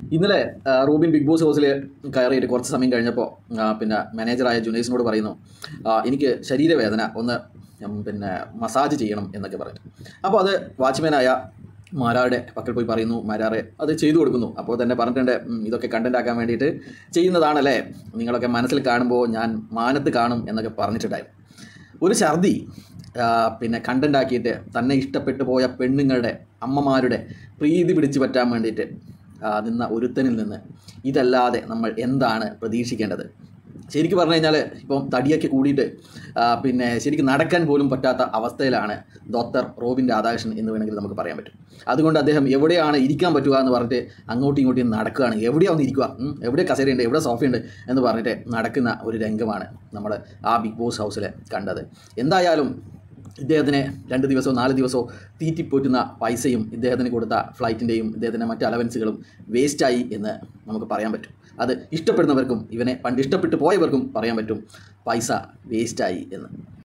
ഇന്നലെ ആ, Rubin big boss ഹൗസിൽ കയറിയിട്ട് കുറച്ച് സമയം കഴിഞ്ഞപ്പോൾ ആ, പിന്നെ മാനേജറായ ജുനൈസിനോട് പറയുന്നു ആ, എനിക്ക് ശരീരവേദന ഒന്ന് ഉം, പിന്നെ മസാജ് ചെയ്യണം എന്നൊക്കെ പറഞ്ഞു അപ്പോൾ അത് വാച്ച്മാനായ മാരാറുടെ പക്കൽ പോയി പറയുന്നു മാരാറ് അത് ചെയ്തു കൊടുക്കുന്നു അപ്പോൾ തന്നെ പറഞ്ഞിട്ടുണ്ട് "ഉം, ഇതൊക്കെ കണ്ടന്റ് ആക്കാൻ വേണ്ടിയിട്ട് ചെയ്യുന്നതാണല്ലേ നിങ്ങളൊക്കെ മനസ്സിൽ കാണുമ്പോൾ ഞാൻ മാനത്ത് കാണും എന്നൊക്കെ പറഞ്ഞിട്ടുണ്ടായിരുന്നു ഒരു ഛർദി ആ, പിന്നെ കണ്ടന്റ് ആക്കിയിട്ട് തന്നെ ഇഷ്ടപ്പെട്ടു പോയ പെണ്ണുങ്ങളുടെ അമ്മമാരുടെ പ്രീതി പിടിച്ചു പറ്റാൻ വേണ്ടിയിട്ട് ആ, നിന്ന ഒരുത്തനിൽ നിന്ന് ഇതല്ലാതെ നമ്മൾ എന്താണ് പ്രതീക്ഷിക്കേണ്ടത് ശരിക്കും പറഞ്ഞു കഴിഞ്ഞാൽ ഇപ്പം തടിയൊക്കെ കൂടിയിട്ട് ആ, പിന്നെ ശരിക്കും നടക്കാൻ പോലും പറ്റാത്ത അവസ്ഥയിലാണ് ഡോക്ടർ റോബിൻ രാധാകൃഷ്ണൻ എന്ന് വേണമെങ്കിൽ നമുക്ക് പറയാൻ പറ്റും അതുകൊണ്ട് അദ്ദേഹം എവിടെയാണ് ഇരിക്കാൻ പറ്റുക എന്ന് പറഞ്ഞിട്ട് അങ്ങോട്ടും ഇങ്ങോട്ടും നടക്കുകയാണ് എവിടെയാണ് ഇരിക്കുക ഉം, എവിടെ കസേരയുണ്ട് എവിടെ സോഫയുണ്ട് എന്ന് പറഞ്ഞിട്ട് നടക്കുന്ന ഒരു രംഗമാണ് നമ്മൾ ആ ബിഗ് ബോസ് ഹൗസിൽ കണ്ടത് എന്തായാലും ഇദ്ദേഹത്തിന് രണ്ട് ദിവസമോ നാല് ദിവസമോ തീറ്റിപ്പോറ്റുന്ന പൈസയും ഇദ്ദേഹത്തിന് കൊടുത്ത ഫ്ലൈറ്റിൻ്റെയും ഇദ്ദേഹത്തിൻ്റെ മറ്റ് അലവൻസുകളും വേസ്റ്റായി എന്ന് നമുക്ക് പറയാൻ പറ്റും അത് ഇഷ്ടപ്പെടുന്നവർക്കും ഇവനെ പണ്ട് ഇഷ്ടപ്പെട്ടു പോയവർക്കും പറയാൻ പറ്റും പൈസ വേസ്റ്റായി എന്ന്